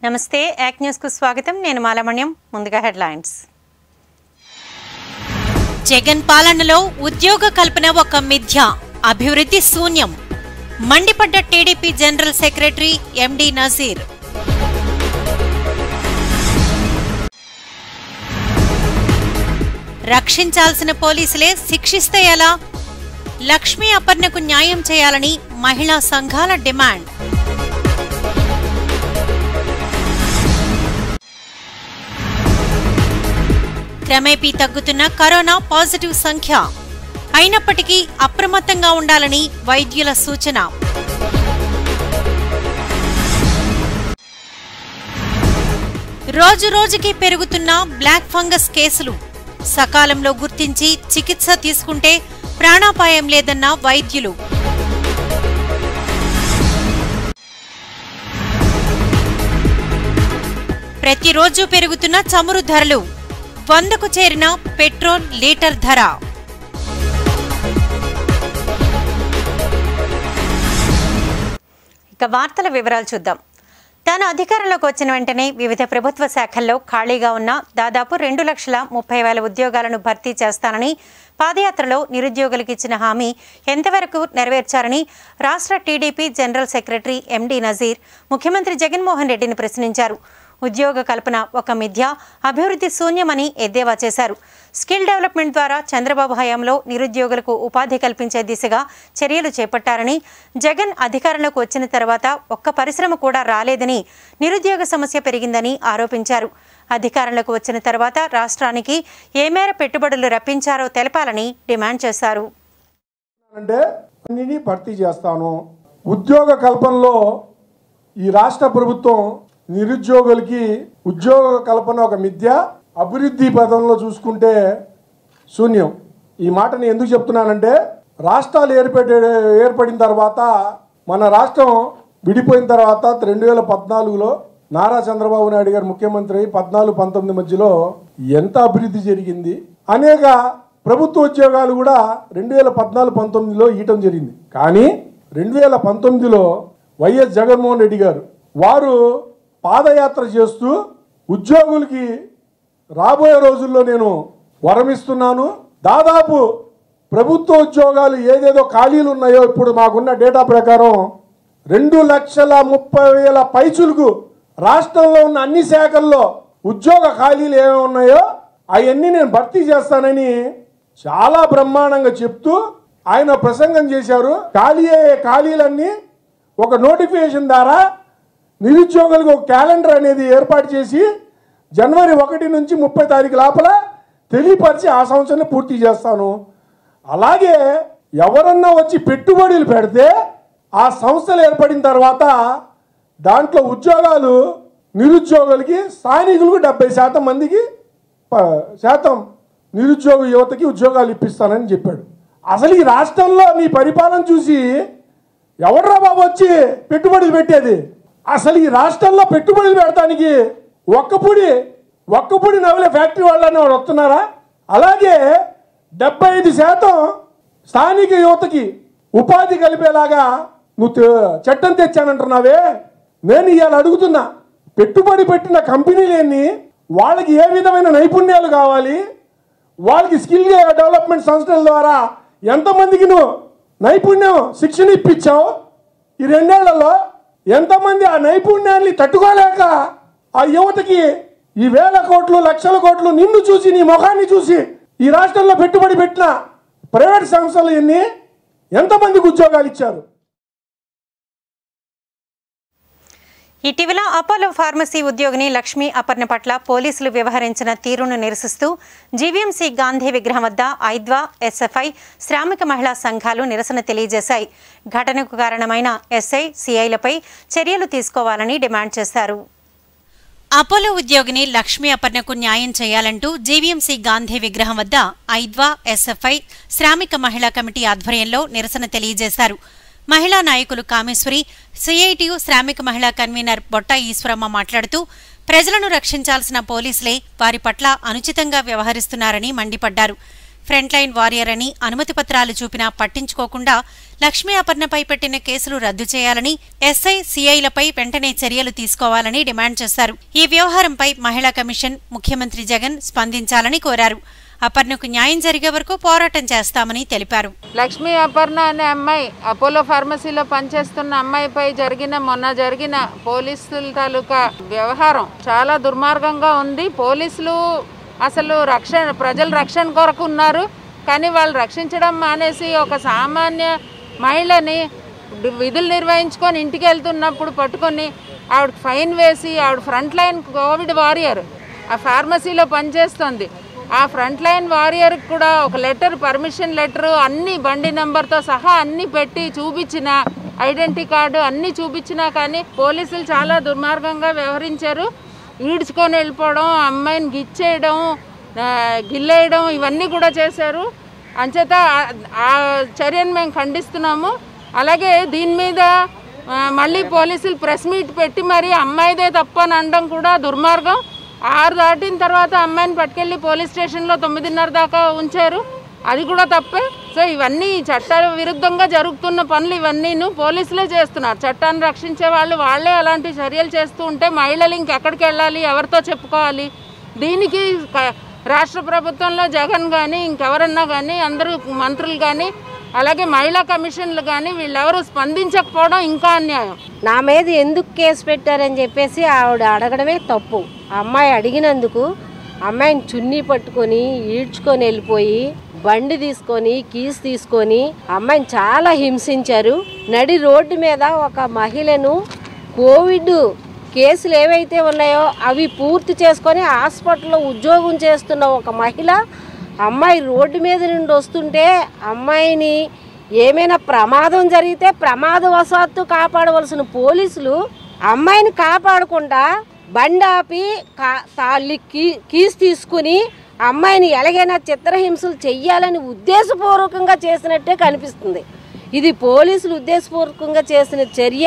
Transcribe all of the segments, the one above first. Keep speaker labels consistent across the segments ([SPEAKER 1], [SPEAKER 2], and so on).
[SPEAKER 1] నమస్తే యాక్ న్యూస్కు స్వాగతం నేను మాలమణ్యం ముందుగా హెడ్లైన్స్
[SPEAKER 2] జగన్ పాలనలో ఉద్యోగ కల్పన ఒక మిథ్య అభివృద్ధి శూన్యం మండిపడ్డ TDP general secretary MD Nazeer రక్షించాల్సిన పోలీసులే శిక్షిస్తే ఎలా లక్ష్మీ అపర్ణకు న్యాయం చేయాలని మహిళా సంఘాల డిమాండ్ క్రమేపీ తగ్గుతున్న కరోనా పాజిటివ్ సంఖ్య అయినప్పటికీ అప్రమత్తంగా ఉండాలని వైద్యుల సూచన రోజు రోజుకి పెరుగుతున్న బ్లాక్ ఫంగస్ కేసులు సకాలంలో గుర్తించి చికిత్స తీసుకుంటే ప్రాణాపాయం లేదన్న వైద్యులు ప్రతిరోజు పెరుగుతున్న చమురు ధరలు వందకు చేరిన పెట్రోల్ లీటర్ ధర
[SPEAKER 1] ఇక వార్తల వివరాలు చూద్దాం తాను అధికారంలోకి వచ్చిన వెంటనే వివిధ ప్రభుత్వ శాఖల్లో ఖాళీగా ఉన్న దాదాపు రెండు లక్షల ముప్పై వేల ఉద్యోగాలను భర్తీ చేస్తానని పాదయాత్రలో నిరుద్యోగులకు ఇచ్చిన హామీ ఎంతవరకు నెరవేర్చారని రాష్ట్ర TDP general secretary MD Nazeer ముఖ్యమంత్రి జగన్మోహన్ రెడ్డిని ప్రశ్నించారు ఉద్యోగ కల్పన ఒక మిథ్య అభివృద్ధి శూన్యమని ఎద్దేవా చేశారు స్కిల్ డెవలప్మెంట్ ద్వారా చంద్రబాబు హయాంలో నిరుద్యోగులకు ఉపాధి కల్పించే దిశగా చర్యలు చేపట్టారని జగన్ అధికారంలోకి వచ్చిన తర్వాత ఒక్క పరిశ్రమ కూడా రాలేదని నిరుద్యోగ సమస్య పెరిగిందని ఆరోపించారు అధికారంలోకి వచ్చిన తర్వాత రాష్ట్రానికి ఏ మేర పెట్టుబడులు రప్పించారో తెలపాలని డిమాండ్ చేశారు
[SPEAKER 3] అంటే అన్నిని భర్తీ చేస్తాను ఉద్యోగ కల్పనలో ఈ రాష్ట్ర ప్రభుత్వం నిరుద్యోగులకి ఉద్యోగ కల్పన ఒక మిథ్య అభివృద్ధి పదంలో చూసుకుంటే శూన్యం ఈ మాటని ఎందుకు చెప్తున్నానంటే రాష్ట్రాలు ఏర్పడే ఏర్పడిన తర్వాత మన రాష్ట్రం విడిపోయిన తర్వాత రెండు వేల పద్నాలుగులో నారా చంద్రబాబు నాయుడు గారు ముఖ్యమంత్రి పద్నాలుగు పంతొమ్మిది మధ్యలో ఎంత అభివృద్ధి జరిగింది అనేక ప్రభుత్వ ఉద్యోగాలు కూడా రెండు వేల పద్నాలుగు పంతొమ్మిదిలో ఇవ్వటం జరిగింది కానీ రెండు వేల పంతొమ్మిదిలో వైఎస్ జగన్మోహన్ రెడ్డి గారు వారు పాదయాత్ర చేస్తూ ఉద్యోగులకి రాబోయే రోజుల్లో నేను వరమిస్తున్నాను దాదాపు ప్రభుత్వ ఉద్యోగాలు ఏదేదో ఖాళీలు ఉన్నాయో ఇప్పుడు మాకున్న డేటా ప్రకారం రెండు లక్షల ముప్పై వేల పైచులకు రాష్ట్రంలో ఉన్న అన్ని శాఖల్లో ఉద్యోగ ఖాళీలు ఏమేమి ఉన్నాయో అవన్నీ నేను భర్తీ చేస్తానని చాలా బ్రహ్మాండంగా చెప్తూ ఆయన ప్రసంగం చేశారు ఖాళీ అయ్యే ఖాళీలన్నీ ఒక నోటిఫికేషన్ ద్వారా నిరుద్యోగులకు ఒక క్యాలెండర్ అనేది ఏర్పాటు చేసి జనవరి ఒకటి నుంచి ముప్పై తారీఖు లోపల తెలియపరిచి ఆ సంవత్సరం పూర్తి చేస్తాను అలాగే ఎవరన్నా వచ్చి పెట్టుబడులు పెడితే ఆ సంస్థలు ఏర్పడిన తర్వాత దాంట్లో ఉద్యోగాలు నిరుద్యోగులకి స్థానికులకు డెబ్బై శాతం మందికి ప- శాతం నిరుద్యోగ యువతకి ఉద్యోగాలు ఇప్పిస్తానని చెప్పాడు అసలు ఈ రాష్ట్రంలో నీ పరిపాలన చూసి ఎవడ్రా బాబు వచ్చి పెట్టుబడులు పెట్టేది అసలు ఈ రాష్ట్రంలో పెట్టుబడులు పెడతానికి ఒక్కపూడి ఒక్కపూడి నవలే ఫ్యాక్టరీ వాళ్ళని వాళ్ళు వస్తున్నారా అలాగే డెబ్బై ఐదు శాతం స్థానిక యువతకి ఉపాధి కలిపేలాగా నువ్వు తె- చట్టం తెచ్చానంటున్నావే నేను ఇవాళ అడుగుతున్నా పెట్టుబడి పెట్టిన కంపెనీలేని వాళ్ళకి ఏ విధమైన నైపుణ్యాలు కావాలి వాళ్ళకి స్కిల్ డెవలప్మెంట్ సంస్థల ద్వారా ఎంతమందికి నువ్వు నైపుణ్యం శిక్షణ ఇప్పించావు ఈ రెండేళ్లలో ఎంతమంది ఆ నైపుణ్యాన్ని తట్టుకోలేక ఆ యువతకి ఈ వేల కోట్లు లక్షల కోట్లు నిన్ను చూసి నీ ముఖాన్ని చూసి ఈ రాష్ట్రంలో పెట్టుబడి పెట్టిన ప్రైవేట్ సంస్థలు ఎన్ని ఎంతమందికి ఉద్యోగాలు ఇచ్చారు
[SPEAKER 1] ఇటీవల అపోలో ఫార్మసీ ఉద్యోగిని లక్ష్మీ అపర్ణ పట్ల పోలీసులు వ్యవహరించిన తీరును నిరసిస్తూ జీవీఎంసీ గాంధీ విగ్రహం వద్ద ఐద్వా ఎస్ఎఫ్ఐ శ్రామిక మహిళా సంఘాలు నిరసన తెలియజేశాయి ఘటనకు కారణమైన ఎస్ఐ సిఐలపై చర్యలు తీసుకోవాలని డిమాండ్ చేశారు
[SPEAKER 2] అపోలో ఉద్యోగిని లక్ష్మీ అపర్ణకు న్యాయం చేయాలంటూ జీవీఎంసీ గాంధీ విగ్రహం వద్ద ఐద్వా ఎస్ఎఫ్ఐ శ్రామిక మహిళా కమిటీ ఆధ్వర్యంలో నిరసన తెలియజేశారు మహిళా నాయకులు కామేశ్వరి సిఐటియు శ్రామిక మహిళా కన్వీనర్ బొట్ట ఈశ్వరమ్మ మాట్లాడుతూ ప్రజలను రక్షించాల్సిన పోలీసులే వారి పట్ల అనుచితంగా వ్యవహరిస్తున్నారని మండిపడ్డారు ఫ్రంట్ లైన్ వారియర్ అని అనుమతి పత్రాలు చూపినా పట్టించుకోకుండా లక్ష్మీ అపర్ణపై పెట్టిన కేసులు రద్దు చేయాలని ఎస్ఐ సిఐలపై వెంటనే చర్యలు తీసుకోవాలని డిమాండ్ చేశారు ఈ వ్యవహారంపై మహిళా కమిషన్ ముఖ్యమంత్రి జగన్ స్పందించాలని కోరారు అపర్ణకు న్యాయం జరిగే వరకు పోరాటం చేస్తామని తెలిపారు
[SPEAKER 4] లక్ష్మీ అపర్ణ అనే అమ్మాయి అపోలో ఫార్మసీలో పనిచేస్తున్న అమ్మాయిపై జరిగిన మొన్న జరిగిన పోలీసుల తాలూకా వ్యవహారం చాలా దుర్మార్గంగా ఉంది పోలీసులు అసలు రక్షణ ప్రజల రక్షణ కొరకు ఉన్నారు కానీ వాళ్ళు రక్షించడం మానేసి ఒక సామాన్య మహిళని డి- విధులు నిర్వహించుకొని ఇంటికి వెళ్తున్నప్పుడు పట్టుకొని ఆవిడ ఫైన్ వేసి ఆవిడ ఫ్రంట్ లైన్ కోవిడ్ వారియర్ ఆ ఫార్మసీలో పనిచేస్తుంది ఆ ఫ్రంట్ లైన్ వారియర్కి కూడా ఒక లెటర్ పర్మిషన్ లెటర్ అన్ని బండి నెంబర్తో సహా అన్ని పెట్టి చూపించిన ఐడెంటిటీ కార్డు అన్ని చూపించినా కానీ పోలీసులు చాలా దుర్మార్గంగా వ్యవహరించారు ఈడ్చుకొని వెళ్ళిపోవడం ఆ అమ్మాయిని గిచ్చేయడం ఆ, గిల్లేయడం ఇవన్నీ కూడా చేశారు అంచేత ఆ- ఆ చర్యను మేము ఖండిస్తున్నాము అలాగే దీని మీద ఆ, మళ్ళీ పోలీసులు ప్రెస్ మీట్ పెట్టి మరి అమ్మాయిదే తప్పు అని అనడం కూడా దుర్మార్గం ఆరు దాటిన తర్వాత అమ్మాయిని పట్టుకెళ్ళి పోలీస్ స్టేషన్లో తొమ్మిదిన్నర దాకా ఉంచారు అది కూడా తప్పే సో ఇవన్నీ చట్టాల విరుద్ధంగా జరుగుతున్న పనులు ఇవన్నీను పోలీసులే చేస్తున్నారు చట్టాన్ని రక్షించే వాళ్ళు వాళ్ళే అలాంటి చర్యలు చేస్తూ ఉంటే మహిళలు ఇంకెక్కడికి వెళ్ళాలి ఎవరితో చెప్పుకోవాలి దీనికి క- రాష్ట్ర ప్రభుత్వంలో జగన్ కానీ ఇంకెవరన్నా కానీ అందరూ మంత్రులు కానీ అలాగే మహిళా కమిషన్లు కానీ వీళ్ళెవరూ స్పందించకపోవడం ఇంకా అన్యాయం
[SPEAKER 5] నా మీద ఎందుకు కేసు పెట్టారని చెప్పేసి ఆవిడ అడగడమే తప్పు ఆ అమ్మాయి అడిగినందుకు అమ్మాయిని చున్నీ పట్టుకొని ఈడ్చుకొని వెళ్ళిపోయి బండి తీసుకొని కీస్ తీసుకొని అమ్మాయిని చాలా హింసించారు నడి రోడ్డు మీద ఒక మహిళను కోవిడ్ కేసులు ఏవైతే ఉన్నాయో అవి పూర్తి చేసుకొని హాస్పిటల్లో ఉద్యోగం చేస్తున్న ఒక మహిళ అమ్మాయి రోడ్డు మీద నుండి వస్తుంటే అమ్మాయిని ఏమైనా ప్రమాదం జరిగితే ప్రమాదవశాత్తు కాపాడవలసిన పోలీసులు అమ్మాయిని కాపాడకుండా బండి ఆపి కా- తాళ్ళి కీ కీస్ తీసుకుని అమ్మాయిని ఎలాగైనా చిత్రహింసలు చెయ్యాలని ఉద్దేశపూర్వకంగా చేసినట్టే కనిపిస్తుంది ఇది పోలీసులు ఉద్దేశపూర్వకంగా చేసిన చర్య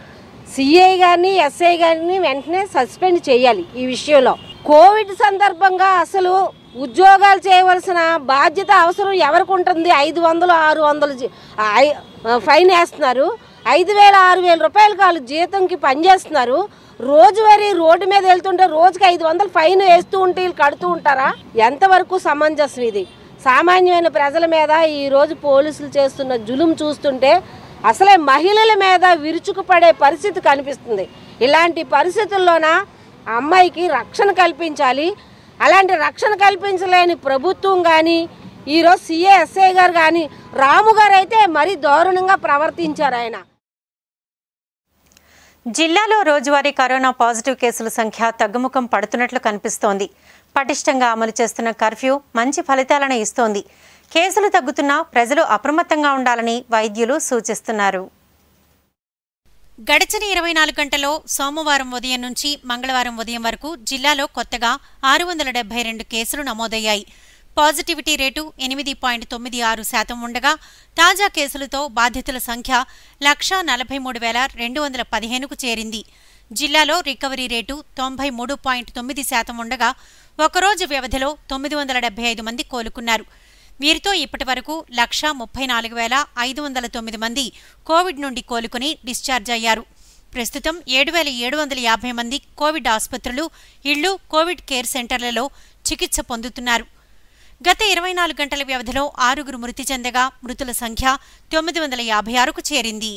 [SPEAKER 5] సిఐ గారిని ఎస్ఐ గారిని వెంటనే సస్పెండ్ చేయాలి ఈ విషయంలో కోవిడ్ సందర్భంగా అసలు ఉద్యోగాలు చేయవలసిన బాధ్యత అవసరం ఎవరికి ఉంటుంది ఐదు వందలు ఆరు వందలు జీ- ఐ- ఫైన్ వేస్తున్నారు ఐదు వేల ఆరు వేల రూపాయలు వాళ్ళు జీతంకి పనిచేస్తున్నారు రోజువారీ రోడ్డు మీద వెళ్తుంటే రోజుకి ఐదు వందలు ఫైన్ వేస్తూ ఉంటే వీళ్ళు కడుతూ ఉంటారా ఎంతవరకు సమంజసం ఇది సామాన్యమైన ప్రజల మీద ఈ రోజు పోలీసులు చేస్తున్న జులుం చూస్తుంటే అసలే మహిళల మీద విరుచుకుపడే పరిస్థితి కనిపిస్తుంది ఇలాంటి పరిస్థితుల్లోన ఆ అమ్మాయికి రక్షణ కల్పించాలి అలాంటి రక్షణ కల్పించలేని ప్రభుత్వం కానీ ఈరోజు సీఏ ఎస్ఐ గారు కానీ రాము గారు అయితే మరీ దారుణంగా ప్రవర్తించారు ఆయన
[SPEAKER 1] జిల్లాలో రోజువారీ కరోనా పాజిటివ్ కేసుల సంఖ్య తగ్గుముఖం పడుతున్నట్లు కనిపిస్తోంది పటిష్టంగా అమలు చేస్తున్న కర్ఫ్యూ మంచి ఫలితాలను ఇస్తోంది కేసులు తగ్గుతున్నా ప్రజలు అప్రమత్తంగా ఉండాలని వైద్యులు సూచిస్తున్నారు
[SPEAKER 2] గడిచిన ఇరవై నాలుగు గంటల్లో సోమవారం ఉదయం నుంచి మంగళవారం ఉదయం వరకు జిల్లాలో కొత్తగా ఆరు వందల డెబ్బై రెండు కేసులు నమోదయ్యాయి పాజిటివిటీ రేటు ఎనిమిది పాయింట్ తొమ్మిది ఆరు శాతం ఉండగా తాజా కేసులతో బాధితుల సంఖ్య లక్షా నలభై మూడు వేల రెండు వందల పదిహేనుకు చేరింది జిల్లాలో రికవరీ రేటు తొంభై మూడు పాయింట్ తొమ్మిది శాతం ఉండగా ఒకరోజు వ్యవధిలో తొమ్మిది వందల డెబ్బై ఐదు మంది కోలుకున్నారు వీరితో ఇప్పటివరకు లక్షా ముప్పై నాలుగు వేల ఐదు వందల తొమ్మిది మంది కోవిడ్ నుండి కోలుకుని డిశ్చార్జ్ అయ్యారు ప్రస్తుతం ఏడు వేల ఏడు వందల యాభై మంది కోవిడ్ ఆసుపత్రులు ఇళ్లు కోవిడ్ కేర్ సెంటర్లలో చికిత్స పొందుతున్నారు గత ఇరవై నాలుగు గంటల వ్యవధిలో ఆరుగురు మృతి చెందగా మృతుల సంఖ్య తొమ్మిది వందల యాభై ఆరుకు చేరింది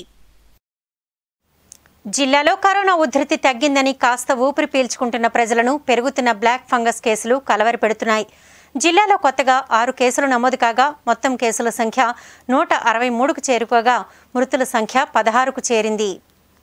[SPEAKER 1] జిల్లాలో కరోనా ఉధృతి తగ్గిందని కాస్త ఊపిరి పీల్చుకుంటున్న ప్రజలను పెరుగుతున్న బ్లాక్ ఫంగస్ కేసులు కలవరపెడుతున్నాయి జిల్లాలో కొత్తగా ఆరు కేసులు నమోదు కాగా మొత్తం కేసుల సంఖ్య నూట అరవై మూడుకు చేరుకోగా మృతుల సంఖ్య పదహారుకు చేరింది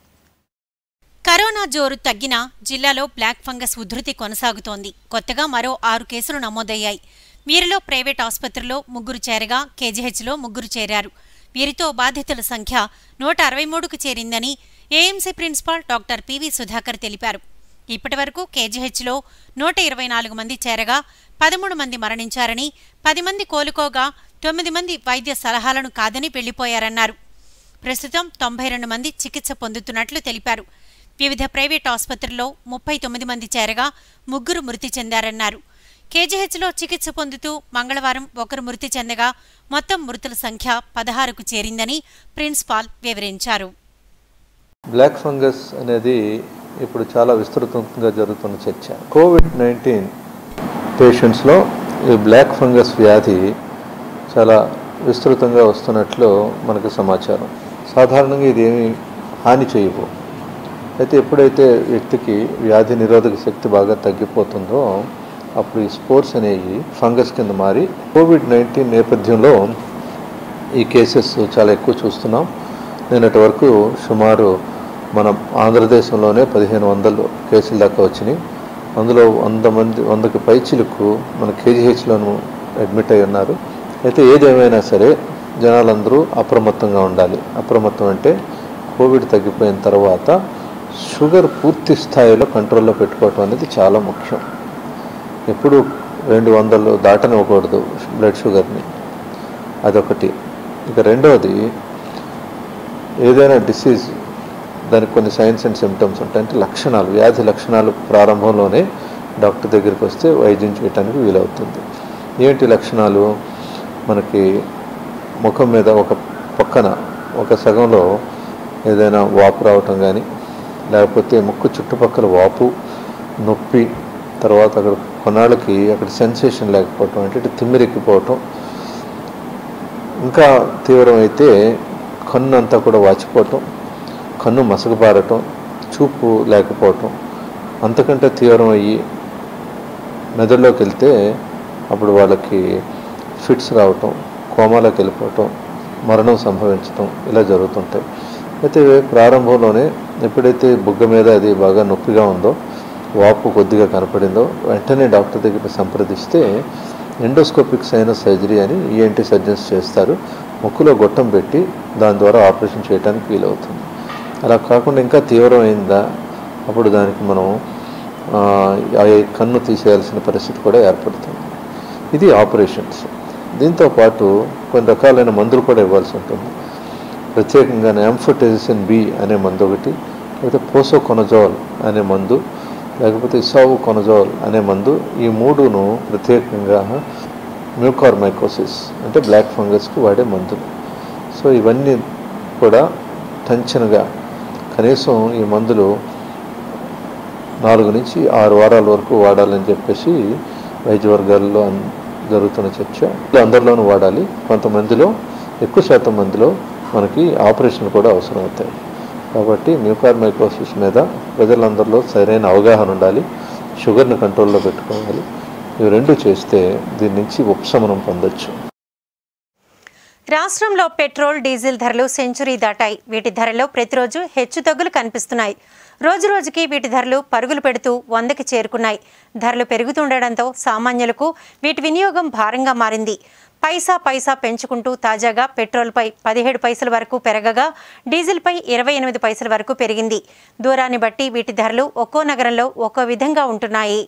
[SPEAKER 2] కరోనా జోరు తగ్గినా జిల్లాలో బ్లాక్ ఫంగస్ ఉధృతి కొనసాగుతోంది కొత్తగా మరో ఆరు కేసులు నమోదయ్యాయి వీరిలో ప్రైవేట్ ఆసుపత్రిలో ముగ్గురు చేరగా కేజీహెచ్లో ముగ్గురు చేరారు వీరితో బాధితుల సంఖ్య నూట అరవై మూడుకు చేరిందని AMC principal doctor PV Sudhakar తెలిపారు ఇప్పటివరకు కేజీహెచ్లో నూట ఇరవై నాలుగు మంది చేరగా పదమూడు మంది మరణించారని పది మంది కోలుకోగా తొమ్మిది మంది వైద్య సలహాలను కాదని వెళ్లిపోయారన్నారు ప్రస్తుతం తొంభై రెండు మంది చికిత్స పొందుతున్నట్లు తెలిపారు వివిధ ప్రైవేట్ ఆసుపత్రుల్లో ముప్పై తొమ్మిది మంది చేరగా ముగ్గురు మృతి చెందారన్నారు కేజీహెచ్లో చికిత్స పొందుతూ మంగళవారం ఒకరు మృతి చెందగా మొత్తం మృతుల సంఖ్య పదహారుకు చేరిందని ప్రిన్సిపాల్ వివరించారు
[SPEAKER 6] బ్లాక్ ఫంగస్ అనేది ఇప్పుడు చాలా విస్తృతంగా జరుగుతున్న చర్చ కోవిడ్ నైన్టీన్ పేషెంట్స్లో ఈ బ్లాక్ ఫంగస్ వ్యాధి చాలా విస్తృతంగా వస్తున్నట్లు మనకు సమాచారం సాధారణంగా ఇది ఏమి హాని చేయవు అయితే ఎప్పుడైతే వ్యక్తికి వ్యాధి నిరోధక శక్తి బాగా తగ్గిపోతుందో అప్పుడు ఈ స్పోర్ట్స్ అనేవి ఫంగస్ కింద మారి కోవిడ్ నైన్టీన్ నేపథ్యంలో ఈ కేసెస్ చాలా ఎక్కువ చూస్తున్నాం నిన్నటి వరకు సుమారు మన ఆంధ్రదేశంలోనే పదిహేను వందలు కేసుల దాకా వచ్చినాయి అందులో వంద మంది వందకి పైచిలకు మన కేజీహెచ్లోను అడ్మిట్ అయి ఉన్నారు అయితే ఏదేమైనా సరే జనాలందరూ అప్రమత్తంగా ఉండాలి అప్రమత్తం అంటే కోవిడ్ తగ్గిపోయిన తర్వాత షుగర్ పూర్తి స్థాయిలో కంట్రోల్లో పెట్టుకోవటం అనేది చాలా ముఖ్యం ఎప్పుడు రెండు వందలు దాటనివ్వకూడదు బ్లడ్ షుగర్ని అదొకటి ఇక రెండవది ఏదైనా డిసీజ్ దానికి కొన్ని సైన్స్ అండ్ సిమ్టమ్స్ ఉంటాయి అంటే లక్షణాలు వ్యాధి లక్షణాలు ప్రారంభంలోనే డాక్టర్ దగ్గరికి వస్తే వైద్యం చేయడానికి వీలవుతుంది ఏంటి లక్షణాలు మనకి ముఖం మీద ఒక పక్కన ఒక సగంలో ఏదైనా వాపు రావటం కానీ లేకపోతే ముక్కు చుట్టుపక్కల వాపు నొప్పి తర్వాత అక్కడ కొన్నాళ్ళకి అక్కడ సెన్సేషన్ లేకపోవటం అంటే తిమ్మిరెక్కిపోవటం ఇంకా తీవ్రమైతే కన్ను అంతా కూడా వాచిపోవటం కన్ను మసకబారటం చూపు లేకపోవటం అంతకంటే తీవ్రం అయ్యి మెదడులోకి వెళ్తే అప్పుడు వాళ్ళకి ఫిట్స్ రావటం కోమాలోకి వెళ్ళిపోవటం మరణం సంభవించటం ఇలా జరుగుతుంటాయి అయితే ప్రారంభంలోనే ఎప్పుడైతే బుగ్గ మీద అది బాగా నొప్పిగా ఉందో వాపు కొద్దిగా కనపడిందో వెంటనే డాక్టర్ దగ్గర సంప్రదిస్తే ఎండోస్కోపిక్ సైనస్ సర్జరీ అని ఈఎన్టీ సర్జన్స్ చేస్తారు ముక్కులో గొట్టం పెట్టి దాని ద్వారా ఆపరేషన్ చేయడానికి వీలవుతుంది అలా కాకుండా ఇంకా తీవ్రమైందా అప్పుడు దానికి మనం ఆ, ఆ కన్ను తీసేయాల్సిన పరిస్థితి కూడా ఏర్పడుతుంది ఇది ఆపరేషన్స్ దీంతో పాటు కొన్ని రకాలైన మందులు కూడా ఇవ్వాల్సి ఉంటుంది ప్రత్యేకంగా ఎంఫోటెజిసిన్ బి అనే మందు ఒకటి లేకపోతే పోసోకొనజోల్ అనే మందు లేకపోతే ఇసావు కొనజోల్ అనే మందు ఈ మూడును ప్రత్యేకంగా మ్యూకార్మైకోసిస్ అంటే బ్లాక్ ఫంగస్కి వాడే మందులు సో ఇవన్నీ కూడా టెన్షన్గా కనీసం ఈ మందులు నాలుగు నుంచి ఆరు వారాల వరకు వాడాలని చెప్పేసి వైద్య వర్గాల్లో అన్- జరుగుతున్న చర్చ ఇలా అందరిలోనూ వాడాలి కొంతమందిలో ఎక్కువ శాతం మందిలో మనకి ఆపరేషన్ కూడా అవసరం అవుతాయి కాబట్టి మ్యూకార్మైకోసిస్ మీద ప్రజలందరిలో సరైన అవగాహన ఉండాలి షుగర్ని కంట్రోల్లో పెట్టుకోవాలి ఇవి రెండు చేస్తే దీని నుంచి ఉపశమనం పొందొచ్చు
[SPEAKER 1] రాష్ట్రంలో పెట్రోల్ డీజిల్ ధరలు సెంచురీ దాటాయి వీటి ధరల్లో ప్రతిరోజు హెచ్చుతగ్గులు కనిపిస్తున్నాయి రోజు రోజుకి వీటి ధరలు పరుగులు పెడుతూ వందకి చేరుకున్నాయి ధరలు పెరుగుతుండటంతో సామాన్యులకు వీటి వినియోగం భారంగా మారింది పైసా పైసా పెంచుకుంటూ తాజాగా పెట్రోల్పై పదిహేడు పైసల వరకు పెరగగా డీజిల్పై ఇరవై ఎనిమిది పైసల వరకు పెరిగింది దూరాన్ని బట్టి వీటి ధరలు ఒక్కో నగరంలో ఒక్కో విధంగా ఉంటున్నాయి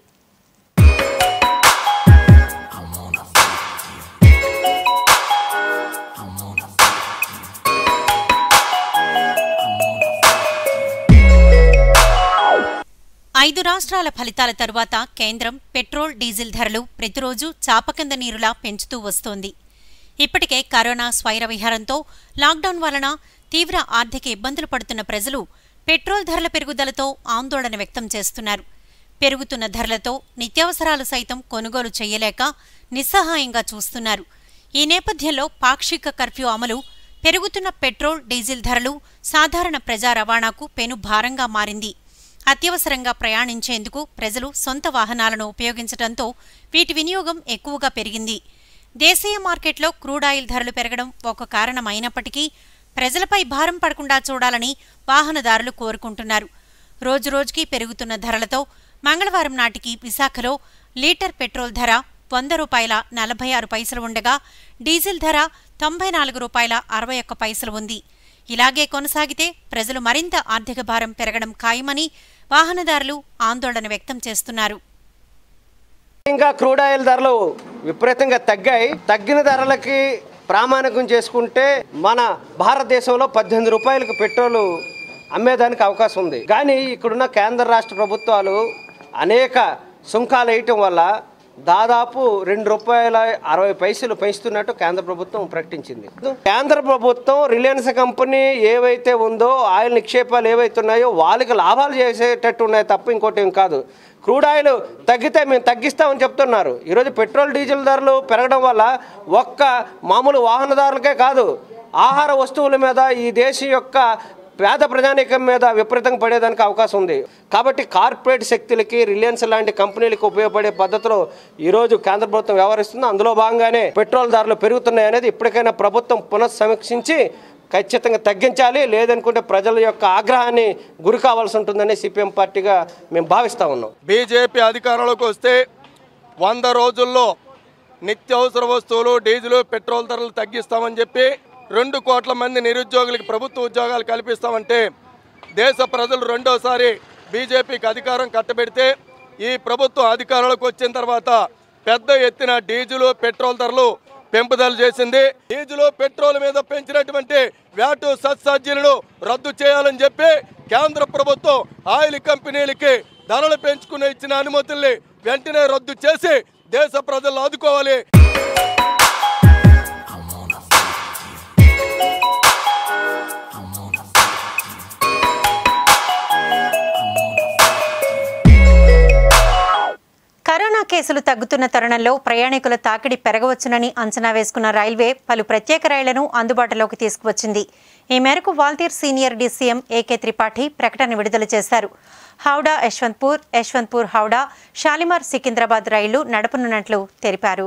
[SPEAKER 2] ఐదు రాష్ట్రాల ఫలితాల తరువాత కేంద్రం పెట్రోల్ డీజిల్ ధరలు ప్రతిరోజు చాపకింద నీరులా పెంచుతూ వస్తోంది ఇప్పటికే కరోనా స్వైర విహారంతో లాక్డౌన్ వలన తీవ్ర ఆర్థిక ఇబ్బందులు పడుతున్న ప్రజలు పెట్రోల్ ధరల పెరుగుదలతో ఆందోళన వ్యక్తం చేస్తున్నారు పెరుగుతున్న ధరలతో నిత్యావసరాలు సైతం కొనుగోలు చేయలేక నిస్సహాయంగా చూస్తున్నారు ఈ నేపథ్యంలో పాక్షిక కర్ఫ్యూ అమలు పెరుగుతున్న పెట్రోల్ డీజిల్ ధరలు సాధారణ ప్రజా రవాణాకు పెను భారంగా మారింది అత్యవసరంగా ప్రయాణించేందుకు ప్రజలు సొంత వాహనాలను ఉపయోగించడంతో వీటి వినియోగం ఎక్కువగా పెరిగింది దేశీయ మార్కెట్లో క్రూడాయిల్ ధరలు పెరగడం ఒక కారణమైనప్పటికీ ప్రజలపై భారం పడకుండా చూడాలని వాహనదారులు కోరుకుంటున్నారు రోజురోజుకీ పెరుగుతున్న ధరలతో మంగళవారం నాటికి విశాఖలో లీటర్ పెట్రోల్ ధర వంద రూపాయల నలభై ఆరు పైసలు ఉండగా డీజిల్ ధర తొంభై నాలుగు రూపాయల అరవై ఒక్క పైసలు ఉంది ఇలాగే కొనసాగితే ప్రజలు మరింత ఆర్థిక భారం పెరగడం ఖాయమని వాహనదారులు ఆందోళన వ్యక్తం చేస్తున్నారు
[SPEAKER 7] ఇంకా క్రూడ్ ఆయిల్ ధరలు విపరీతంగా తగ్గాయి తగ్గిన ధరలకి ప్రామాణికం చేసుకుంటే మన భారతదేశంలో పద్దెనిమిది రూపాయలకు పెట్రోల్ అమ్మేదానికి అవకాశం ఉంది కానీ ఇక్కడున్న కేంద్ర రాష్ట్ర ప్రభుత్వాలు అనేక సుంకాలు వేయటం వల్ల దాదాపు రెండు రూపాయల అరవై పైసలు పెంచుతున్నట్టు కేంద్ర ప్రభుత్వం ప్రకటించింది కేంద్ర ప్రభుత్వం రిలయన్స్ కంపెనీ ఏవైతే ఉందో ఆయిల్ నిక్షేపాలు ఏవైతే ఉన్నాయో వాళ్ళకి లాభాలు చేసేటట్టు ఉన్నాయి తప్ప ఇంకోటి ఏం కాదు క్రూడ్ ఆయిల్ తగ్గితే మేము తగ్గిస్తామని చెప్తున్నారు ఈరోజు పెట్రోల్ డీజిల్ ధరలు పెరగడం వల్ల ఒక్క మామూలు వాహనదారులకే కాదు ఆహార వస్తువుల మీద ఈ దేశం యొక్క పేద ప్రజానీకం మీద విపరీతంగా పడేదానికి అవకాశం ఉంది కాబట్టి కార్పొరేట్ శక్తులకి రిలయన్స్ లాంటి కంపెనీలకు ఉపయోగపడే పద్ధతిలో ఈరోజు కేంద్ర ప్రభుత్వం వ్యవహరిస్తుంది అందులో భాగంగానే పెట్రోల్ ధరలు పెరుగుతున్నాయి అనేది ఇప్పటికైనా ప్రభుత్వం పునఃసమీక్షించి ఖచ్చితంగా తగ్గించాలి లేదనుకుంటే ప్రజల యొక్క ఆగ్రహాన్ని గురి కావాల్సి ఉంటుందని సిపిఎం పార్టీగా మేము భావిస్తూ ఉన్నాం
[SPEAKER 8] బీజేపీ అధికారంలోకి వస్తే వంద రోజుల్లో నిత్యావసర వస్తువులు డీజిల్ పెట్రోల్ ధరలు తగ్గిస్తామని చెప్పి రెండు కోట్ల మంది నిరుద్యోగులకి ప్రభుత్వ ఉద్యోగాలు కల్పిస్తామంటే దేశ ప్రజలు రెండోసారి బీజేపీకి అధికారం కట్టబెడితే ఈ ప్రభుత్వం అధికారంలోకి వచ్చిన తర్వాత పెద్ద ఎత్తున డీజిల్ పెట్రోల్ ధరలు పెంపుదల చేసింది డీజిల్ పెట్రోల్ మీద పెంచినటువంటి వ్యాటు సత్సాధ్యులను రద్దు చేయాలని చెప్పి కేంద్ర ప్రభుత్వం ఆయిల్ కంపెనీలకి ధరలు పెంచుకుని ఇచ్చిన అనుమతుల్ని వెంటనే రద్దు చేసి దేశ ప్రజలను ఆదుకోవాలి
[SPEAKER 1] కరోనా కేసులు తగ్గుతున్న తరుణంలో ప్రయాణికుల తాకిడి పెరగవచ్చునని అంచనా వేసుకున్న రైల్వే పలు ప్రత్యేక రైళ్లను అందుబాటులోకి తీసుకువచ్చింది ఈ మేరకు Waltair senior DCM AK Tripathi ప్రకటన విడుదల చేశారు హౌడా యశ్వంత్పూర్ యశ్వంత్పూర్ హౌడా షాలిమార్ సికింద్రాబాద్ రైళ్లు నడపనున్నట్లు తెలిపారు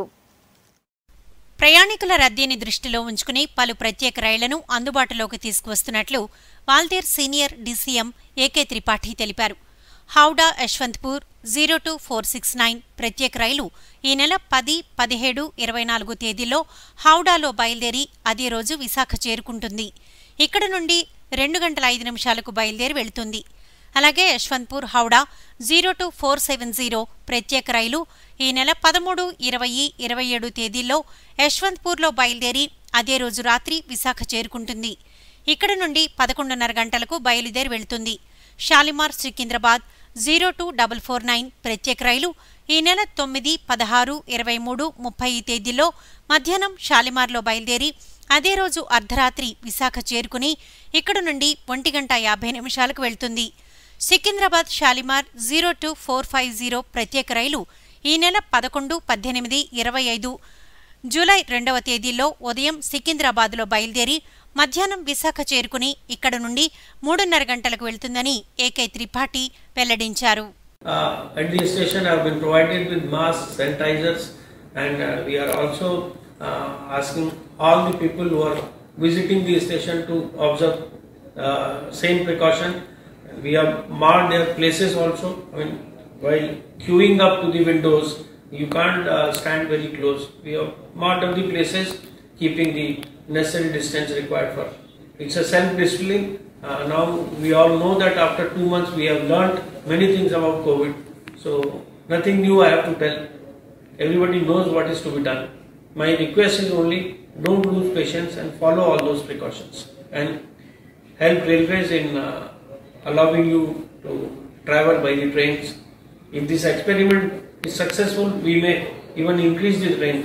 [SPEAKER 2] ప్రయాణికుల రద్దీని దృష్టిలో ఉంచుకుని పలు ప్రత్యేక రైళ్లను అందుబాటులోకి తీసుకువస్తున్నట్లు Waltair senior DCM AK Tripathi తెలిపారు Howrah Yesvantpur zero two four six nine ప్రత్యేక రైలు ఈ నెల పది పదిహేడు ఇరవై నాలుగు తేదీల్లో హౌడాలో బయలుదేరి అదే రోజు విశాఖ చేరుకుంటుంది ఇక్కడ నుండి రెండు గంటల ఐదు నిమిషాలకు బయలుదేరి వెళుతుంది అలాగే Yesvantpur Howrah zero two four seven zero ప్రత్యేక రైలు ఈ నెల పదమూడు ఇరవై ఇరవై ఏడు తేదీల్లో యశ్వంత్పూర్లో బయలుదేరి అదే రోజు రాత్రి విశాఖ చేరుకుంటుంది ఇక్కడ నుండి పదకొండున్నర గంటలకు బయలుదేరి వెళుతుంది Shalimar Secunderabad zero two double four nine ప్రత్యేక రైలు ఈ నెల తొమ్మిది పదహారు ఇరవై మూడు ముప్పై తేదీల్లో మధ్యాహ్నం షాలిమార్లో బయలుదేరి అదే రోజు అర్ధరాత్రి విశాఖ చేరుకుని ఇక్కడ నుండి ఒంటి గంట యాభై నిమిషాలకు వెళ్తుంది Secunderabad Shalimar zero two four five zero ప్రత్యేక రైలు ఈ నెల పదకొండు పద్దెనిమిది ఇరవై ఐదు జూలై రెండవ తేదీల్లో ఉదయం సికింద్రాబాద్లో బయలుదేరి మధ్యాహ్నం విశాఖ చేరుకుని ఇక్కడ నుండి మూడున్నర గంటలకు వెళ్తుందని ఏకే త్రిపాఠి వెల్లడించారు
[SPEAKER 9] uh, at the station have been provided with masks, sanitizers, and uh, we are also uh, asking all the people who are visiting the station to observe uh, same precaution. We have marked their places also. I mean, while queuing up to the windows, you can't uh, stand very close. We have marked up the places, keeping the necessary distance required for. It's a self-discipline. Uh, now we all know that after two months we have learnt many things about COVID. So nothing new I have to tell. Everybody knows what is to be done. My request is only don't lose patience and follow all those precautions and help railways in uh, allowing you to travel by the trains. If this experiment is successful, we may even increase the trains.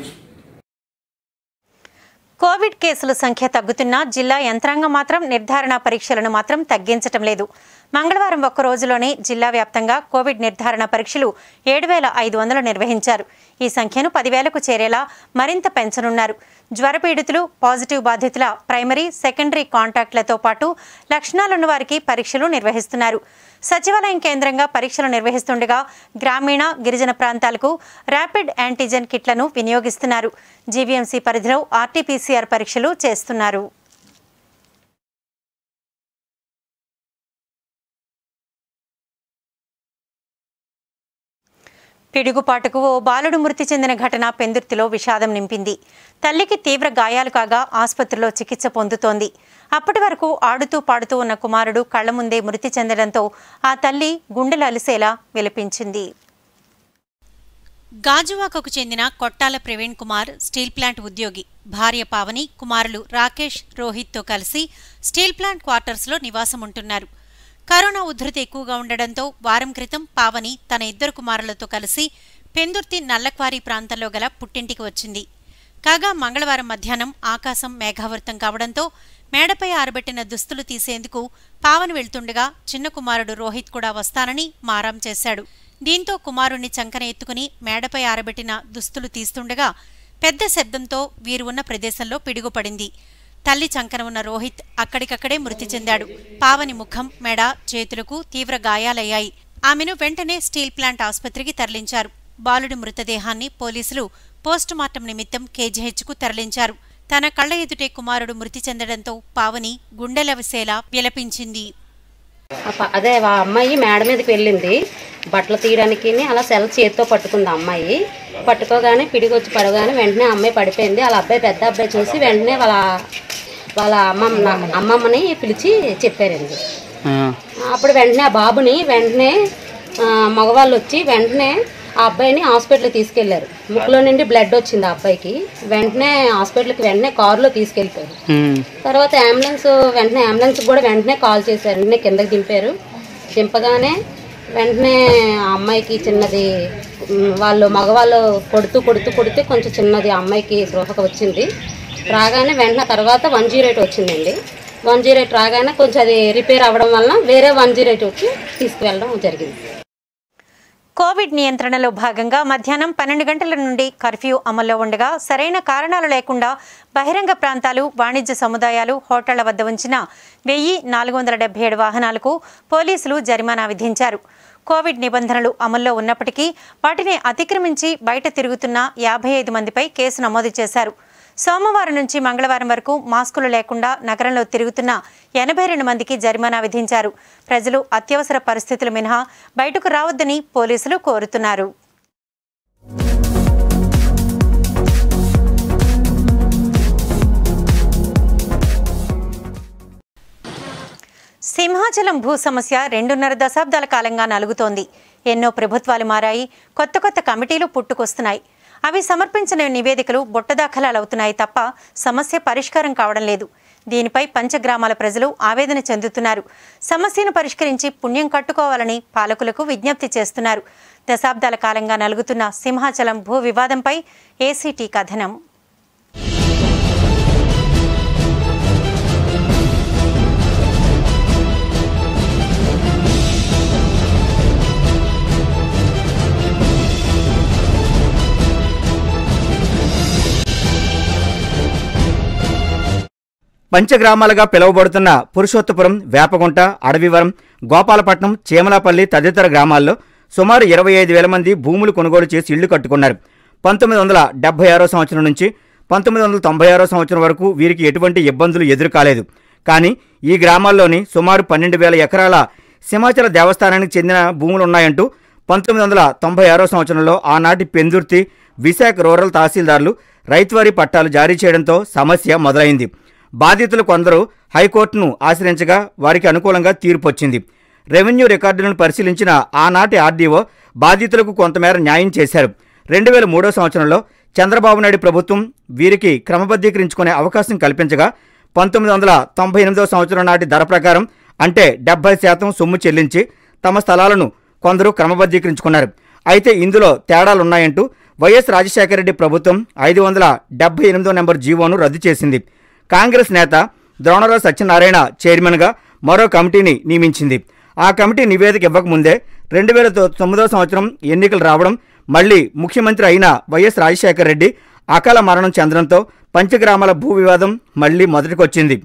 [SPEAKER 1] Covid కేసుల సంఖ్య తగ్గుతున్నా జిల్లా యంత్రాంగం మాత్రం నిర్ధారణ పరీక్షలను మాత్రం తగ్గించటం లేదు మంగళవారం ఒక్క రోజులోనే జిల్లా వ్యాప్తంగా కోవిడ్ నిర్ధారణ పరీక్షలు ఏడు వేల ఐదు వందలు నిర్వహించారు ఈ సంఖ్యను పదివేలకు చేరేలా మరింత పెంచనున్నారు జ్వరపీడితులు పాజిటివ్ బాధితుల ప్రైమరీ సెకండరీ కాంటాక్ట్లతో పాటు లక్షణాలున్న వారికి పరీక్షలు నిర్వహిస్తున్నారు సచివాలయం కేంద్రంగా పరీక్షలు నిర్వహిస్తుండగా గ్రామీణ గిరిజన ప్రాంతాలకు ర్యాపిడ్ యాంటీజెన్ కిట్లను వినియోగిస్తున్నారు జీవీఎంసీ పరిధిలో ఆర్టీపీసీఆర్ పరీక్షలు చేస్తున్నారు పిడుగుపాటుకు ఓ బాలుడు మృతి చెందిన ఘటన పెందుర్తిలో విషాదం నింపింది తల్లికి తీవ్ర గాయాలు కాగా ఆసుపత్రిలో చికిత్స పొందుతోంది అప్పటి వరకు ఆడుతూ పాడుతూ ఉన్న కుమారుడు కళ్ల ముందే మృతి చెందడంతో ఆ తల్లి గుండెలు అలిసేలా విలపించింది
[SPEAKER 2] గాజువాకకు చెందిన కొట్టాల ప్రవీణ్ కుమార్ స్టీల్ ప్లాంట్ ఉద్యోగి భార్య పావని కుమారులు రాకేష్ రోహిత్తో కలిసి స్టీల్ ప్లాంట్ క్వార్టర్స్లో నివాసం ఉంటున్నారు కరోనా ఉధృతి ఎక్కువగా ఉండడంతో వారం క్రితం పావని తన ఇద్దరు కుమారులతో కలిసి పెందుర్తి నల్లక్వారి ప్రాంతంలో గల పుట్టింటికి వచ్చింది కాగా మంగళవారం మధ్యాహ్నం ఆకాశం మేఘావృతం కావడంతో మేడపై ఆరబెట్టిన దుస్తులు తీసేందుకు పావని వెళ్తుండగా చిన్న కుమారుడు రోహిత్ కూడా వస్తానని మారాం చేశాడు దీంతో కుమారుణ్ణి చంకన ఎత్తుకుని మేడపై ఆరబెట్టిన దుస్తులు తీస్తుండగా పెద్ద శబ్దంతో వీరు ఉన్న ప్రదేశంలో పిడుగుపడింది తల్లి చంకన ఉన్న రోహిత్ అక్కడికక్కడే మృతి చెందాడు పావని ముఖం మెడ చేతులకు తీవ్ర గాయాలయ్యాయి ఆమెను వెంటనే స్టీల్ ప్లాంట్ ఆసుపత్రికి తరలించారు బాలుడి మృతదేహాన్ని పోలీసులు పోస్టుమార్టం నిమిత్తం కేజీహెచ్కు తరలించారు తన కళ్ల ఎదుటే కుమారుడు మృతి చెందడంతో పావని గుండెలవిసేలా విలపించింది
[SPEAKER 10] ఆ ప- అదే ఆ అమ్మాయి మేడ మీదకి వెళ్ళింది బట్టలు తీయడానికి అలా సెల్ చేతితో పట్టుకుంది ఆ అమ్మాయి పట్టుకోగానే పిడిగి వచ్చి పడగానే వెంటనే ఆ అమ్మాయి పడిపోయింది వాళ్ళ అబ్బాయి పెద్ద అబ్బాయి చూసి వెంటనే వాళ్ళ వాళ్ళ అమ్మమ్మ అమ్మమ్మని పిలిచి చెప్పారండి అప్పుడు వెంటనే ఆ బాబుని వెంటనే ఆ, మగవాళ్ళు వచ్చి వెంటనే ఆ అబ్బాయిని హాస్పిటల్కి తీసుకెళ్లారు ముక్కులో నుండి బ్లడ్ వచ్చింది ఆ అబ్బాయికి వెంటనే హాస్పిటల్కి వెంటనే కారులో తీసుకెళ్ళిపోయారు తర్వాత అంబులెన్స్ వెంటనే అంబులెన్స్ కూడా వెంటనే కాల్ చేశారు వెంటనే కిందకి దింపారు దింపగానే వెంటనే ఆ అమ్మాయికి చిన్నది ఉమ్, వాళ్ళు మగవాళ్ళు కొడుతూ కొడుతూ కొడితే కొంచెం చిన్నది ఆ అమ్మాయికి స్పృహకు వచ్చింది రాగానే వెంటనే తర్వాత వన్ జీరో ఎయిట్ వచ్చిందండి వన్ జీరో ఎయిట్ రాగానే కొంచెం అది రిపేర్ అవ్వడం వలన వేరే వన్ జీరో ఎయిట్ వచ్చి తీసుకువెళ్ళడం జరిగింది
[SPEAKER 1] కోవిడ్ నియంత్రణలో భాగంగా మధ్యాహ్నం పన్నెండు గంటల నుండి కర్ఫ్యూ అమల్లో ఉండగా సరైన కారణాలు లేకుండా బహిరంగ ప్రాంతాలు వాణిజ్య సముదాయాలు హోటళ్ల వద్ద ఉంచిన వెయ్యి నాలుగు వందల డెబ్బై ఏడు వాహనాలకు పోలీసులు జరిమానా విధించారు కోవిడ్ నిబంధనలు అమల్లో ఉన్నప్పటికీ వాటిని అతిక్రమించి బయట తిరుగుతున్న యాభై ఐదు మందిపై కేసు నమోదు చేశారు సోమవారం నుంచి మంగళవారం వరకు మాస్కులు లేకుండా నగరంలో తిరుగుతున్న ఎనభై రెండు మందికి జరిమానా విధించారు ప్రజలు అత్యవసర పరిస్థితులు మినహా బయటకు రావద్దని పోలీసులు కోరుతున్నారు సింహాచలం భూ సమస్య రెండున్నర దశాబ్దాల కాలంగా నలుగుతోంది ఎన్నో ప్రభుత్వాలు మారాయి కొత్త కొత్త కమిటీలు పుట్టుకొస్తున్నాయి అవి సమర్పించిన నివేదికలు బుట్టదాఖలాలవుతున్నాయి తప్ప సమస్య పరిష్కారం కావడం లేదు దీనిపై పంచగ్రామాల ప్రజలు ఆవేదన చెందుతున్నారు సమస్యను పరిష్కరించి పుణ్యం కట్టుకోవాలని పాలకులకు విజ్ఞప్తి చేస్తున్నారు దశాబ్దాల కాలంగా నలుగుతున్న సింహాచలం భూ వివాదంపై ఏసీటీ కథనం
[SPEAKER 11] పంచగ్రామాలుగా పిలువబడుతున్న పురుషోత్తపురం వేపగుంట అడవివరం గోపాలపట్నం చీమలాపల్లి తదితర గ్రామాల్లో సుమారు ఇరవై ఐదు వేల మంది భూములు కొనుగోలు చేసి ఇళ్లు కట్టుకున్నారు పంతొమ్మిది వందల డెబ్బై ఆరో సంవత్సరం నుంచి పంతొమ్మిది వందల తొంభై ఆరో సంవత్సరం వరకు వీరికి ఎటువంటి ఇబ్బందులు ఎదురు కాలేదు కానీ ఈ గ్రామాల్లోని సుమారు పన్నెండు వేల ఎకరాల సింహాచల దేవస్థానానికి చెందిన భూములున్నాయంటూ పంతొమ్మిది వందల తొంభై ఆరో సంవత్సరంలో ఆనాటి పెందుర్తి విశాఖ రూరల్ తహసీల్దార్లు రైతువారీ పట్టాలు జారీ చేయడంతో సమస్య మొదలైంది బాధితులు కొందరు హైకోర్టును ఆశ్రయించగా వారికి అనుకూలంగా తీర్పు వచ్చింది రెవెన్యూ రికార్డులను పరిశీలించిన ఆనాటి ఆర్డీఓ బాధితులకు కొంతమేర న్యాయం చేశారు రెండు వేల మూడో సంవత్సరంలో చంద్రబాబు నాయుడు ప్రభుత్వం వీరికి క్రమబద్ధీకరించుకునే అవకాశం కల్పించగా పంతొమ్మిది వందల తొంభై ఎనిమిదో సంవత్సరం నాటి ధర ప్రకారం అంటే డెబ్బై శాతం సొమ్ము చెల్లించి తమ స్థలాలను కొందరు క్రమబద్ధీకరించుకున్నారు అయితే ఇందులో తేడాలున్నాయంటూ వైఎస్ రాజశేఖర రెడ్డి ప్రభుత్వం ఐదు వందల డెబ్బై ఎనిమిదో నెంబర్ జీవోను రద్దు చేసింది కాంగ్రెస్ నేత ద్రోణరావు సత్యనారాయణ చైర్మన్గా మరో కమిటీని నియమించింది ఆ కమిటీ నివేదిక ఇవ్వకముందే రెండు వేల తొమ్మిదో సంవత్సరం ఎన్నికలు రావడం మళ్లీ ముఖ్యమంత్రి అయిన వైఎస్ రాజశేఖర రెడ్డి అకాల మరణం చెందడంతో పంచగ్రామాల భూ వివాదం మళ్లీ మొదటికొచ్చింది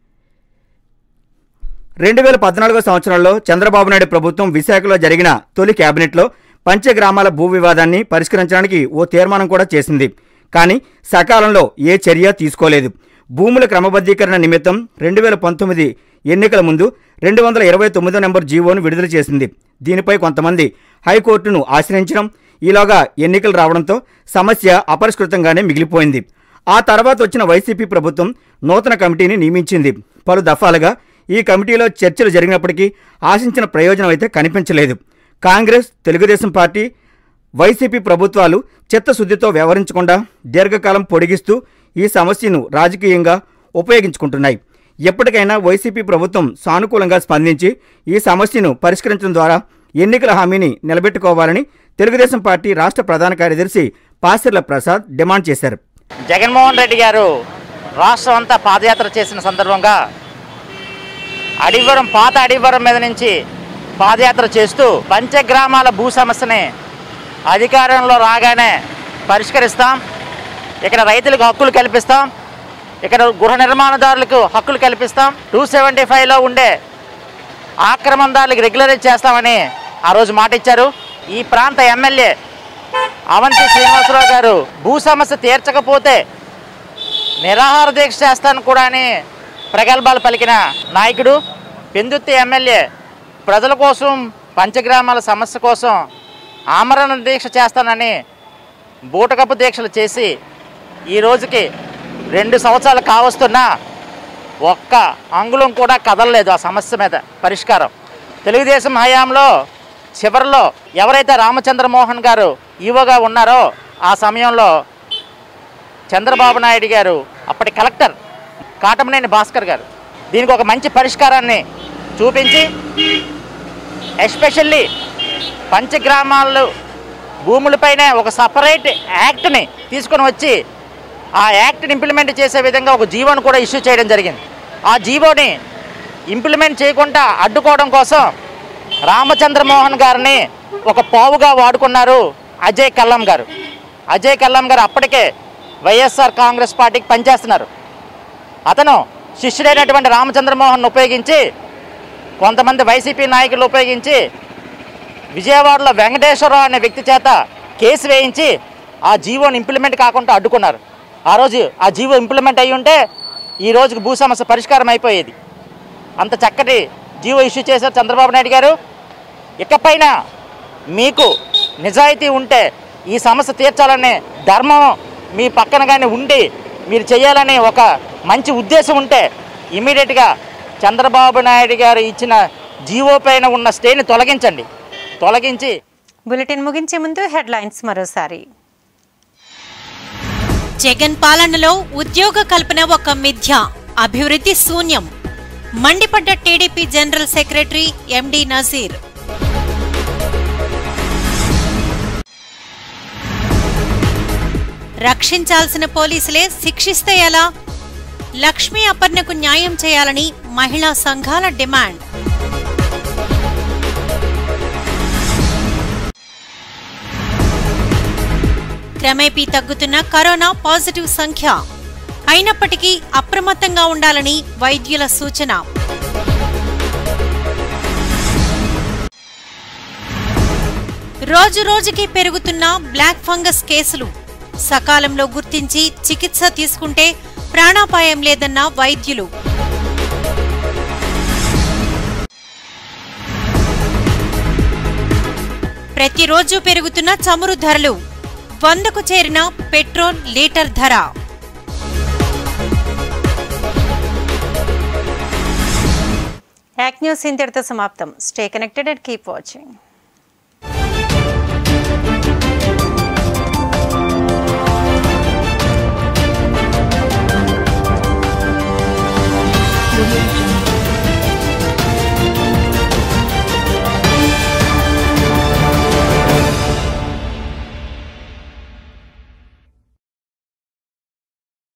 [SPEAKER 11] రెండు వేల పద్నాలుగో సంవత్సరంలో చంద్రబాబు నాయుడు ప్రభుత్వం విశాఖలో జరిగిన తొలి కేబినెట్లో పంచగ్రామాల భూ వివాదాన్ని పరిష్కరించడానికి ఓ తీర్మానం కూడా చేసింది కానీ సకాలంలో ఏ చర్య తీసుకోలేదు భూముల క్రమబద్ధీకరణ నిమిత్తం రెండు వేల పంతొమ్మిది ఎన్నికల ముందు రెండు వందల ఇరవై తొమ్మిదో నెంబర్ జీవోను విడుదల చేసింది దీనిపై కొంతమంది హైకోర్టును ఆశ్రయించడం ఈలోగా ఎన్నికలు రావడంతో సమస్య అపరిష్కృతంగానే మిగిలిపోయింది ఆ తర్వాత వచ్చిన వైసీపీ ప్రభుత్వం నూతన కమిటీని నియమించింది పలు దఫాలుగా ఈ కమిటీలో చర్చలు జరిగినప్పటికీ ఆశించిన ప్రయోజనం అయితే కనిపించలేదు కాంగ్రెస్ తెలుగుదేశం పార్టీ వైసీపీ ప్రభుత్వాలు చిత్తశుద్ధితో వ్యవహరించకుండా దీర్ఘకాలం పొడిగిస్తూ ఈ సమస్యను రాజకీయంగా ఉపయోగించుకుంటున్నాయి ఎప్పటికైనా వైసీపీ ప్రభుత్వం సానుకూలంగా స్పందించి ఈ సమస్యను పరిష్కరించడం ద్వారా ఎన్నికల హామీని నిలబెట్టుకోవాలని తెలుగుదేశం పార్టీ రాష్ట్ర ప్రధాన కార్యదర్శి పాసిర్ల ప్రసాద్ డిమాండ్ చేశారు
[SPEAKER 12] జగన్మోహన్ రెడ్డి గారు రాష్ట్రం అంతా పాదయాత్ర చేసిన సందర్భంగా అడివరం పాత అడివరం మీద నుంచి పాదయాత్ర చేస్తూ పంచగ్రామాల భూ సమస్యని అధికారంలో రాగానే పరిష్కరిస్తాం ఇక్కడ రైతులకు హక్కులు కల్పిస్తాం ఇక్కడ గృహ నిర్మాణదారులకు హక్కులు కల్పిస్తాం టూ సెవెంటీ ఫైవ్లో ఉండే ఆక్రమణదారులకు రెగ్యులరైజ్ చేస్తామని ఆ రోజు మాట ఇచ్చారు ఈ ప్రాంత ఎమ్మెల్యే అవంతి శ్రీనివాసరావు గారు భూ సమస్య తీర్చకపోతే నిరాహార దీక్ష చేస్తాను కూడా అని ప్రగల్భాలు పలికిన నాయకుడు పెందుత్తి ఎమ్మెల్యే ప్రజల కోసం పంచగ్రామాల సమస్య కోసం ఆమరణ దీక్ష చేస్తానని బూటకపు దీక్షలు చేసి ఈ రోజుకి రెండు సంవత్సరాలు కావస్తున్నా ఒక్క అంగుళం కూడా కదలలేదు ఆ సమస్య మీద పరిష్కారం తెలుగుదేశం హయాంలో చివరిలో ఎవరైతే రామచంద్రమోహన్ గారు ఈవోగా ఉన్నారో ఆ సమయంలో చంద్రబాబు నాయుడు గారు అప్పటి కలెక్టర్ కాటమనేని భాస్కర్ గారు దీనికి ఒక మంచి పరిష్కారాన్ని చూపించి ఎస్పెషల్లీ పంచగ్రామాలు భూములపైనే ఒక సపరేట్ యాక్ట్ని తీసుకొని వచ్చి ఆ యాక్ట్ని ఇంప్లిమెంట్ చేసే విధంగా ఒక జీవోని కూడా ఇష్యూ చేయడం జరిగింది ఆ జీవోని ఇంప్లిమెంట్ చేయకుండా అడ్డుకోవడం కోసం రామచంద్రమోహన్ గారిని ఒక పావుగా వాడుకున్నారు అజయ్ కల్లం గారు అజయ్ కల్లం గారు అప్పటికే వైఎస్ఆర్ కాంగ్రెస్ పార్టీకి పనిచేస్తున్నారు అతను శిష్యుడైనటువంటి రామచంద్రమోహన్ ఉపయోగించి కొంతమంది వైసీపీ నాయకులు ఉపయోగించి విజయవాడలో వెంకటేశ్వరరావు అనే వ్యక్తి చేత కేసు వేయించి ఆ జీవోని ఇంప్లిమెంట్ కాకుండా అడ్డుకున్నారు ఆ రోజు ఆ జీవో ఇంప్లిమెంట్ అయ్యి ఉంటే ఈ రోజుకి భూ సమస్య పరిష్కారం అయిపోయేది అంత చక్కటి జీవో ఇష్యూ చేశారు చంద్రబాబు నాయుడు గారు ఇకపైన మీకు నిజాయితీ ఉంటే ఈ సమస్య తీర్చాలనే ధర్మం మీ పక్కన కానీ ఉండి మీరు చేయాలని ఒక మంచి ఉద్దేశం ఉంటే ఇమీడియట్గా చంద్రబాబు నాయుడు గారు ఇచ్చిన జీవో పైన ఉన్న స్టేని తొలగించండి తొలగించి
[SPEAKER 1] బులెటిన్ ముగించే ముందు హెడ్లైన్స్ మరోసారి
[SPEAKER 2] జగన్ పాలనలో ఉద్యోగ కల్పన ఒక మిథ్య అభివృద్ధి శూన్యం మండిపడ్డ TDP general secretary MD Nazeer రక్షించాల్సిన పోలీసులే శిక్షిస్తే ఎలా లక్ష్మీ అపర్ణకు న్యాయం చేయాలని మహిళా సంఘాల డిమాండ్ క్రమేపీ తగ్గుతున్న కరోనా పాజిటివ్ సంఖ్య అయినప్పటికీ అప్రమత్తంగా ఉండాలని వైద్యుల సూచన రోజు రోజుకి పెరుగుతున్న బ్లాక్ ఫంగస్ కేసులు సకాలంలో గుర్తించి చికిత్స తీసుకుంటే ప్రాణాపాయం లేదన్న వైద్యులు ప్రతిరోజు పెరుగుతున్న చమురు ధరలు వందకు చేరిన పెట్రోల్ లీటర్ ధర
[SPEAKER 1] యాక్ న్యూస్ ఇంతటితో సమాప్తం stay connected and keep watching